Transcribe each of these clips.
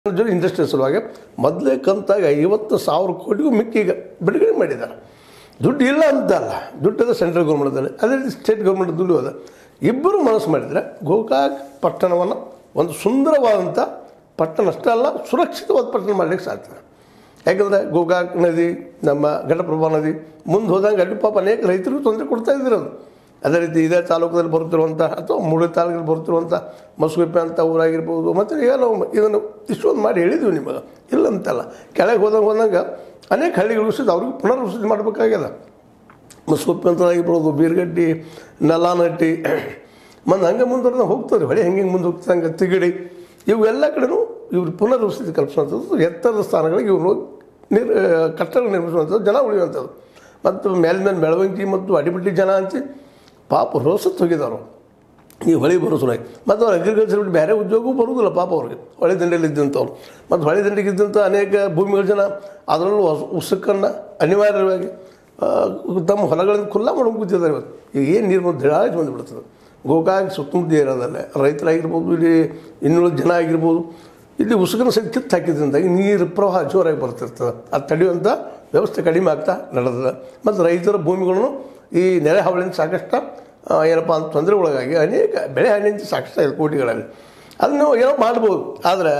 ಜೊತೆ ಇಂಡಸ್ಟ್ರಿ ಸಲುವಾಗಿ ಮೊದಲೇ ಕಂತಾಗ ಐವತ್ತು ಸಾವಿರ ಕೋಟಿಗೂ ಮಿಕ್ಕಿ ಈಗ ಬಿಡುಗಡೆ ಮಾಡಿದ್ದಾರೆ ದುಡ್ಡು ಇಲ್ಲ ಅಂತಲ್ಲ ದುಡ್ಡು ಅದ ಸೆಂಟ್ರಲ್ ಗೌರ್ಮೆಂಟದಲ್ಲಿ ಅದೇ ರೀತಿ ಸ್ಟೇಟ್ ಗೌರ್ಮೆಂಟ್ ದುಡ್ಡು ಅದ ಇಬ್ಬರು ಮನಸ್ಸು ಮಾಡಿದರೆ ಗೋಕಾಕ್ ಪಟ್ಟಣವನ್ನು ಒಂದು ಸುಂದರವಾದಂಥ ಪಟ್ಟಣ ಅಷ್ಟೇ ಅಲ್ಲ ಸುರಕ್ಷಿತವಾದ ಪಟ್ಟಣ ಮಾಡಲಿಕ್ಕೆ ಸಾಧ್ಯ ಯಾಕಂದರೆ ಗೋಕಾಕ್ ನದಿ ನಮ್ಮ ಘಟಪ್ರಭಾ ನದಿ ಮುಂದೆ ಹೋದಂಗೆ ಅಲ್ಲಿ ಪಾಪ ಅನೇಕ ರೈತರಿಗೂ ತೊಂದರೆ ಕೊಡ್ತಾ ಇದ್ದಿರೋದು ಅದೇ ರೀತಿ ಇದೇ ತಾಲೂಕದಲ್ಲಿ ಬರ್ತಿರುವಂಥ ಅಥವಾ ಮೂಳೆ ತಾಲೂಕಲ್ಲಿ ಬರ್ತಿರುವಂಥ ಮಸುಗುಪ್ಪೆ ಅಂತ ಊರಾಗಿರ್ಬೋದು ಮತ್ತು ಈಗ ನಾವು ಇದನ್ನು ಇಷ್ಟೊಂದು ಮಾಡಿ ಹೇಳಿದ್ವಿ ನಿಮಗೆ ಇಲ್ಲ ಅಂತಲ್ಲ ಕೆಳಗೆ ಹೋದಂಗೆ ಹೋದಂಗೆ ಅನೇಕ ಹಳ್ಳಿಗಳು ಸಹಿತ ಅವ್ರಿಗೆ ಪುನರ್ವಸತಿ ಮಾಡಬೇಕಾಗ್ಯದ ಮಸ್ಕೊಪ್ಪೆ ಅಂತ ಆಗಿರ್ಬೋದು ಬೀರ್ಗಡ್ಡಿ ನಲ್ಲಾನಟ್ಟಿ ಮತ್ತು ಹಂಗೆ ಮುಂದುವರೆದ ಹೋಗ್ತಾರೆ ಹೊಳೆ ಹೆಂಗೆ ಮುಂದೆ ಹೋಗ್ತಂಗೆ ತಿಗಡಿ ಇವೆಲ್ಲ ಕಡೆನೂ ಇವ್ರು ಪುನರ್ವಸತಿ ಕಲ್ಪಿಸುವಂಥದ್ದು ಎತ್ತರದ ಸ್ಥಾನಗಳಿಗೆ ಇವರು ನಿರ್ ಕಟ್ಟಡ ನಿರ್ಮಿಸುವಂಥದ್ದು ಜನ ಉಳಿಯುವಂಥದ್ದು ಮತ್ತು ಮೇಲ್ಮೇಲೆ ಬೆಳವಂಕಿ ಮತ್ತು ಅಡಿಬಿಟ್ಟಿ ಜನ ಅಂತ ಪಾಪ ರೋಸತ್ತು ಹೋಗಿದ್ದಾರೆ ಈ ಹೊಳೆ ಬರೋ ಸಲುವಾಗಿ ಮತ್ತು ಅವ್ರು ಅಗ್ರಿಕಲ್ಚರ್ ಬಿಟ್ಟು ಬೇರೆ ಉದ್ಯೋಗವೂ ಬರುವುದಿಲ್ಲ ಪಾಪ ಅವ್ರಿಗೆ ಹೊಳೆ ದಂಡೆಯಲ್ಲಿ ಇದ್ದಂಥವ್ರು ಮತ್ತು ಹೊಳೆ ದಂಡೆಗೆ ಇದ್ದಂಥ ಅನೇಕ ಭೂಮಿಗಳ ಜನ ಅದರಲ್ಲೂ ಹೊಸ ಉಸುಕನ್ನು ಅನಿವಾರ್ಯವಾಗಿ ಆ, ತಮ್ಮ ಹೊಲಗಳನ್ನು ಖುಲ್ಲಾ ಮಾಡ್ಕೊಂಡು ಕೂತಿದ್ದಾರೆ ಇವತ್ತು ಈಗ ಏನು ನೀರು ಬಂದು ದಿಳಾಗಿ ಬಂದುಬಿಡ್ತದೆ ಗೋಕಾಕ್ ಸುತ್ತಮುತ್ತ ಇರೋದಲ್ಲೇ ರೈತರಾಗಿರ್ಬೋದು ಇಲ್ಲಿ ಇನ್ನುಳಿದ ಜನ ಆಗಿರ್ಬೋದು ಇಲ್ಲಿ ಉಸುಕನ ಸಹಿತ ಕಿತ್ತು ಹಾಕಿದ್ರಿಂದಾಗಿ ನೀರು ಪ್ರವಾಹ ಜೋರಾಗಿ ಬರ್ತಿರ್ತದೆ ಅದು ತಡೆಯುವಂಥ ವ್ಯವಸ್ಥೆ ಕಡಿಮೆ ಆಗ್ತಾ ನಡೆದಿದೆ ಮತ್ತು ರೈತರ ಭೂಮಿಗಳನ್ನು ಈ ನೆರೆ ಹಾವಳಿಯಿಂದ ಸಾಕಷ್ಟು ಆ, ಏನಪ್ಪ ಅಂತ ತೊಂದರೆ ಒಳಗಾಗಿ ಅನೇಕ ಬೆಳೆ ಹಣ್ಣಿಂದ ಸಾಕಷ್ಟು ಇದೆ ಕೋಟಿಗಳಲ್ಲಿ ಅದನ್ನು ಏನೋ ಮಾಡ್ಬೋದು ಆದರೆ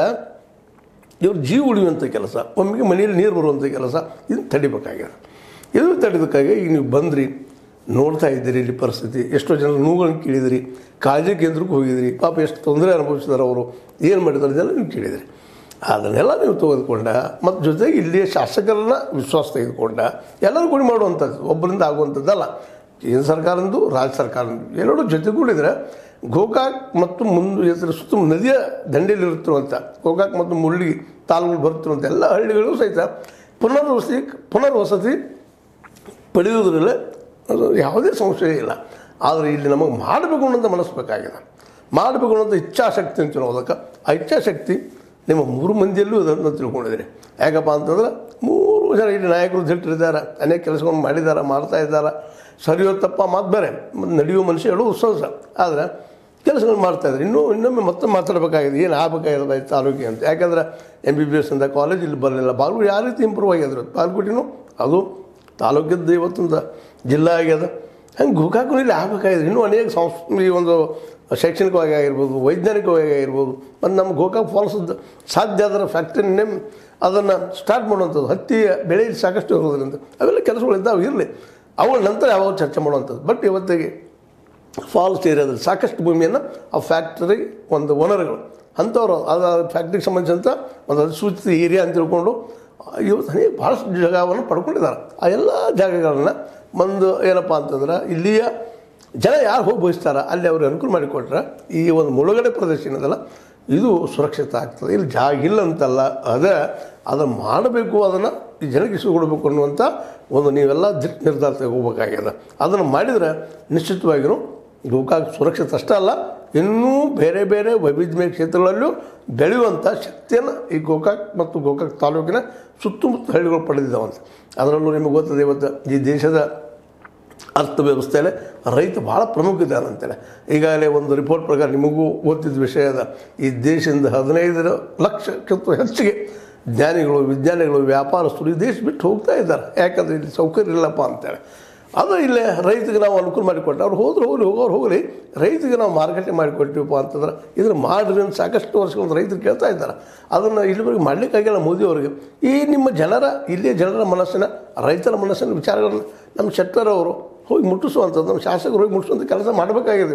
ಇವ್ರ ಜೀವ ಉಳಿಯುವಂಥ ಕೆಲಸ ಒಮ್ಮೆಗೆ ಮನೆಯಲ್ಲಿ ನೀರು ಬರುವಂಥ ಕೆಲಸ ಇದನ್ನು ತಡಿಬೇಕಾಗಿದೆ ಇದು ತಡೆದಕ್ಕಾಗಿ ಈಗ ನೀವು ಬಂದ್ರಿ ನೋಡ್ತಾ ಇದ್ದೀರಿ ಇಲ್ಲಿ ಪರಿಸ್ಥಿತಿ ಎಷ್ಟೋ ಜನ ನೋವುಗಳನ್ನು ಕೇಳಿದಿರಿ ಕಾಳಜಿ ಕೇಂದ್ರಕ್ಕೆ ಹೋಗಿದಿರಿ ಪಾಪ ಎಷ್ಟು ತೊಂದರೆ ಅನುಭವಿಸಿದಾರೆ ಅವರು ಏನು ಮಾಡಿದಾರೆ ಇದೆಲ್ಲ ನೀವು ಕೇಳಿದಿರಿ ಅದನ್ನೆಲ್ಲ ನೀವು ತೆಗೆದುಕೊಂಡ ಮತ್ತು ಜೊತೆಗೆ ಇಲ್ಲಿಯ ಶಾಸಕರನ್ನ ವಿಶ್ವಾಸ ತೆಗೆದುಕೊಂಡ ಎಲ್ಲರೂ ಕೂಡಿ ಮಾಡುವಂಥದ್ದು ಒಬ್ಬರಿಂದ ಆಗುವಂಥದ್ದಲ್ಲ ಕೇಂದ್ರ ಸರ್ಕಾರದ್ದು ರಾಜ್ಯ ಸರ್ಕಾರದ್ದು ಎರಡೂ ಜೊತೆಗೂಡಿದರೆ ಗೋಕಾಕ್ ಮತ್ತು ಮುಂದೆ ಇದರ ಸುತ್ತ ನದಿಯ ದಂಡೆಯಲ್ಲಿರುತ್ತಿರುವಂಥ ಗೋಕಾಕ್ ಮತ್ತು ಮುರಳಿ ತಾಲೂಕು ಬರುತ್ತಿರುವಂಥ ಎಲ್ಲ ಹಳ್ಳಿಗಳು ಸಹಿತ ಪುನರ್ವಸತಿ ಪುನರ್ವಸತಿ ಪಡೆಯುವುದರಲ್ಲಿ ಅದು ಯಾವುದೇ ಸಂಶಯ ಇಲ್ಲ ಆದರೆ ಇಲ್ಲಿ ನಮಗೆ ಮಾಡಬೇಕು ಅನ್ನೋಂಥ ಮನಸ್ಸು ಬೇಕಾಗಿದೆ ಮಾಡಬೇಕು ಅನ್ನೋಂಥ ಇಚ್ಛಾಶಕ್ತಿ ಅಂತ ಅನ್ನೋದಕ್ಕೆ ಆ ಇಚ್ಛಾಶಕ್ತಿ ನಿಮ್ಮ ಮೂರು ಮಂದಿಯಲ್ಲೂ ಅದನ್ನು ತಿಳ್ಕೊಂಡಿದ್ದೀರಿ ಯಾಕಪ್ಪ ಅಂತಂದ್ರೆ ಮೂರು ಜನ ಇಲ್ಲಿ ನಾಯಕರು ದಿಟ್ಟರಿದ್ದಾರೆ ಅನೇಕ ಕೆಲಸಗಳನ್ನು ಮಾಡಿದ್ದಾರೆ ಮಾಡ್ತಾ ಇದ್ದಾರೆ ಸರಿಯೋ ತಪ್ಪ ಮಾತು ಬೇರೆ ಮತ್ತು ನಡೆಯುವ ಮನುಷ್ಯ ಹೇಳೋ ಉತ್ಸವ ಆದರೆ ಕೆಲಸಗಳು ಮಾಡ್ತಾಯಿದ್ದಾರೆ ಇನ್ನೂ ಇನ್ನೊಮ್ಮೆ ಮತ್ತೆ ಮಾತಾಡಬೇಕಾಗಿದೆ ಏನು ಆಗಬೇಕಾಗಿದೆ ಈ ತಾಲೂಕಿಗೆ ಅಂತ ಯಾಕಂದ್ರೆ ಎಮ್ ಬಿ ಬಿ ಎಸ್ ಅಂತ ಕಾಲೇಜ್ ಇಲ್ಲಿ ಬರಲಿಲ್ಲ ಬಾಲ್ಗುಡಿ ಯಾವ ರೀತಿ ಇಂಪ್ರೂವ್ ಆಗ್ಯದ್ರು ಬಾಲ್ಗುಡಿನೂ ಅದು ತಾಲೂಕಿದ್ದು ಇವತ್ತೊಂದು ಜಿಲ್ಲಾ ಆಗ್ಯದ ಹಂಗೆ ಗೋಕಾಕು ಇಲ್ಲಿ ಆಗಬೇಕಾಗಿದೆ ಇನ್ನೂ ಅನೇಕ ಸಂಸ್ ಈ ಒಂದು ಶೈಕ್ಷಣಿಕವಾಗಿ ಆಗಿರ್ಬೋದು ವೈಜ್ಞಾನಿಕವಾಗಿ ಆಗಿರ್ಬೋದು ಮತ್ತು ನಮ್ಮ ಗೋಕಾಕ್ ಫಾಲ್ಸ್ ಸಾಧ್ಯ ಅದರ ಫ್ಯಾಕ್ಟ್ರಿನೇ ಅದನ್ನು ಸ್ಟಾರ್ಟ್ ಮಾಡುವಂಥದ್ದು ಹತ್ತಿಯ ಬೆಳೆ ಇಲ್ಲಿ ಸಾಕಷ್ಟು ಇರೋದ್ರಿಂದ ಅವೆಲ್ಲ ಕೆಲಸಗಳು ಇದ್ದಾವೆ ಇರಲಿ ಅವುಗಳ ನಂತರ ಯಾವಾಗ ಚರ್ಚೆ ಮಾಡುವಂಥದ್ದು ಬಟ್ ಇವತ್ತಿಗೆ ಫಾಲ್ಸ್ ಏರಿಯಾದಲ್ಲಿ ಸಾಕಷ್ಟು ಭೂಮಿಯನ್ನು ಆ ಫ್ಯಾಕ್ಟರಿ ಒಂದು ಓನರ್ಗಳು ಅಂಥವ್ರು ಅದು ಫ್ಯಾಕ್ಟ್ರಿಗೆ ಸಂಬಂಧಿಸಿದಂಥ ಒಂದು ಅಧಿಸೂಚಿತ ಏರಿಯಾ ಅಂತ ತಿಳ್ಕೊಂಡು ಇವತ್ತು ಅನೇಕ ಭಾಳಷ್ಟು ಜಾಗವನ್ನು ಪಡ್ಕೊಂಡಿದ್ದಾರೆ ಆ ಎಲ್ಲ ಜಾಗಗಳನ್ನು ಒಂದು ಏನಪ್ಪ ಅಂತಂದ್ರೆ ಇಲ್ಲಿಯ ಜನ ಯಾರು ಹೋಗಿ ಬಯಸ್ತಾರ ಅಲ್ಲಿ ಅವ್ರಿಗೆ ಅನುಕೂಲ ಮಾಡಿಕೊಟ್ರೆ ಈ ಒಂದು ಮುಳುಗಡೆ ಪ್ರದೇಶ ಏನದಲ್ಲ ಇದು ಸುರಕ್ಷಿತ ಆಗ್ತದೆ ಇಲ್ಲಿ ಜಾಗ ಇಲ್ಲ ಅಂತಲ್ಲ ಅದೇ ಅದನ್ನು ಮಾಡಬೇಕು ಅದನ್ನು ಈ ಜನಕ್ಕೆ ಕೊಡಬೇಕು ಅನ್ನುವಂಥ ಒಂದು ನೀವೆಲ್ಲ ದಿಟ್ಟ ನಿರ್ಧಾರ ತಗೋಬೇಕಾಗ್ಯದ ಅದನ್ನು ಮಾಡಿದರೆ ನಿಶ್ಚಿತವಾಗಿಯೂ ಗೋಕಾಕ್ ಸುರಕ್ಷಿತ ಅಷ್ಟೇ ಅಲ್ಲ ಇನ್ನೂ ಬೇರೆ ಬೇರೆ ವೈವಿಧ್ಯಮಯ ಕ್ಷೇತ್ರಗಳಲ್ಲೂ ಬೆಳೆಯುವಂಥ ಶಕ್ತಿಯನ್ನು ಈ ಗೋಕಾಕ್ ಮತ್ತು ಗೋಕಾಕ್ ತಾಲೂಕಿನ ಸುತ್ತಮುತ್ತ ಹಳ್ಳಿಗಳು ಪಡೆದಿದ್ದಾವಂತ ಅದರಲ್ಲೂ ನಿಮಗೆ ಗೊತ್ತದೆ ಇವತ್ತು ಈ ದೇಶದ ಅರ್ಥವ್ಯವಸ್ಥೆಯಲ್ಲಿ ರೈತ ಭಾಳ ಪ್ರಮುಖ ಇದ್ದಾನೆ ಅಂತೇಳಿ ಈಗಾಗಲೇ ಒಂದು ರಿಪೋರ್ಟ್ ಪ್ರಕಾರ ನಿಮಗೂ ಓದ್ತಿದ್ದ ವಿಷಯ ಅದ ಈ ದೇಶದಿಂದ ಹದಿನೈದು ಲಕ್ಷಕ್ಕಿಂತ ಹೆಚ್ಚಿಗೆ ಜ್ಞಾನಿಗಳು ವಿಜ್ಞಾನಿಗಳು ವ್ಯಾಪಾರಸ್ಥರು ಈ ದೇಶ ಬಿಟ್ಟು ಹೋಗ್ತಾ ಇದ್ದಾರೆ ಯಾಕಂದರೆ ಇಲ್ಲಿ ಸೌಕರ್ಯ ಇಲ್ಲಪ್ಪ ಅಂತೇಳಿ ಅದು ಇಲ್ಲೇ ರೈತಗೆ ನಾವು ಅನುಕೂಲ ಮಾಡಿಕೊಟ್ಟು ಅವ್ರು ಹೋದ್ರೆ ಹೋಗಲಿ ಹೋಗೋರು ಹೋಗಲಿ ರೈತಗೆ ನಾವು ಮಾರುಕಟ್ಟೆ ಮಾಡಿಕೊಟ್ಟಿವಪ್ಪ ಅಂತಂದ್ರೆ ಇದನ್ನು ಮಾಡಿರಿ ಅಂತ ಸಾಕಷ್ಟು ವರ್ಷಗಳಿಂದ ರೈತರು ಕೇಳ್ತಾ ಇದ್ದಾರೆ ಅದನ್ನು ಇಲ್ಲಿವರೆಗೆ ಮಾಡಲಿಕ್ಕಾಗಿಲ್ಲ ಮೋದಿಯವರಿಗೆ ಈ ನಿಮ್ಮ ಜನರ ಇಲ್ಲಿಯ ಜನರ ಮನಸ್ಸಿನ ರೈತರ ಮನಸ್ಸಿನ ವಿಚಾರಗಳನ್ನು ನಮ್ಮ ಶೆಟ್ಟರ್ ಅವರು ಹೋಗಿ ಮುಟ್ಟಿಸುವಂಥದ್ದು ನಮ್ಮ ಶಾಸಕರು ಹೋಗಿ ಮುಟ್ಟಿಸುವಂಥ ಕೆಲಸ ಮಾಡಬೇಕಾಗಿದೆ